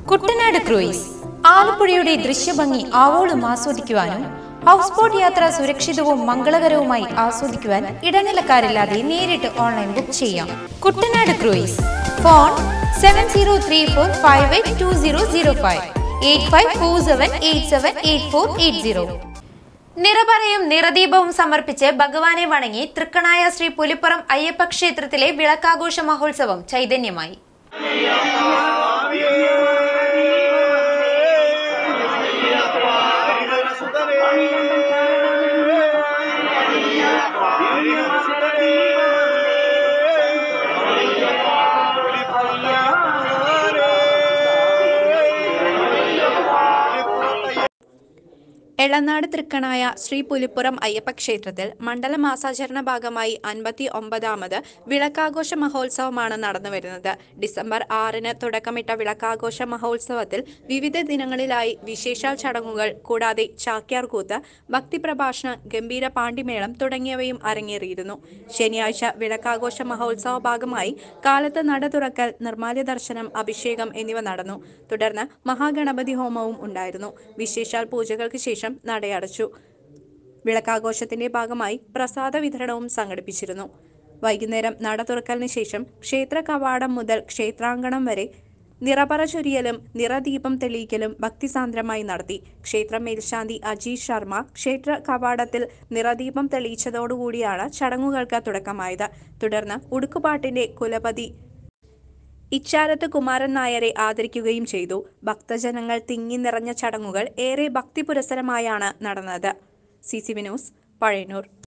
Kuttanad cruise ആലപ്പുഴയുടെ ദൃശ്യഭംഗി ആവോളം ആസ്വദിക്കുവാനും house boat യാത്ര സുരക്ഷിതവും മംഗളകരവുമായി ആസ്വദിക്കുവാൻ ഇടനിലക്കാരില്ലാതെ നേരിട്ട് ഓൺലൈൻ ബുക്ക് ചെയ്യാം Kuttanad cruise phone seven zero three four five eight two zero zero five eight five four seven eight seven eight four eight zero നിറപറയും നിറദീപവും സമർപ്പിച്ച് ഭഗവാനെ വണങ്ങി തൃക്കണായ ശ്രീ പുലിപ്പുറം അയ്യപ്പ ക്ഷേത്രത്തിലെ വിളക്കാഘോഷ മഹോത്സവം ചൈതന്യമായി എളനാട് തൃക്കണായ ശ്രീ പുലിപ്പുറം അയ്യപ്പ ക്ഷേത്രത്തിൽ മണ്ഡല മാസാചരണ ഭാഗമായി അൻപത്തി ഒമ്പതാമത് വിളക്കാഘോഷ മഹോത്സവമാണ് നടന്നുവരുന്നത് ഡിസംബർ ആറിന് തുടക്കമിട്ട വിളക്കാഘോഷ മഹോത്സവത്തിൽ വിവിധ ദിനങ്ങളിലായി വിശേഷാൽ ചടങ്ങുകൾ കൂടാതെ ചാക്യാർകൂത്ത് ഭക്തിപ്രഭാഷണം ഗംഭീര പാണ്ടിമേളം തുടങ്ങിയവയും അരങ്ങേറിയിരുന്നു ശനിയാഴ്ച വിളക്കാഘോഷ മഹോത്സവ ഭാഗമായി കാലത്ത് നട തുറക്കൽ നിർമ്മാല്യ ദർശനം അഭിഷേകം എന്നിവ നടന്നു തുടർന്ന് മഹാഗണപതി ഹോമവും ഉണ്ടായിരുന്നു വിശേഷാൽ പൂജകൾക്ക് ശേഷം നടയടച്ചു വിളക്കാഘോഷത്തിന്റെ ഭാഗമായി പ്രസാദ വിതരണവും സംഘടിപ്പിച്ചിരുന്നു വൈകുന്നേരം നട തുറക്കലിന് ശേഷം ക്ഷേത്ര കവാടം മുതൽ ക്ഷേത്രാങ്കണം വരെ നിറപറ ചൊരിയലും നിറദീപം തെളിയിക്കലും ഭക്തിസാന്ദ്രമായി നടത്തി ക്ഷേത്ര മേൽശാന്തി അജീഷ് ശർമ്മ ക്ഷേത്ര കവാടത്തിൽ നിറദീപം തെളിയിച്ചതോടുകൂടിയാണ് ചടങ്ങുകൾക്ക് തുടക്കമായത് തുടർന്ന് ഉടുക്കുപാട്ടിന്റെ കുലപതി ഇച്ചാരത്ത് കുമാരൻ നായരെ ആദരിക്കുകയും ചെയ്തു ഭക്തജനങ്ങൾ തിങ്ങി നിറഞ്ഞ ചടങ്ങുകൾ ഏറെ ഭക്തി പുരസരമായാണ് നടന്നത് C C V news Pazhayannur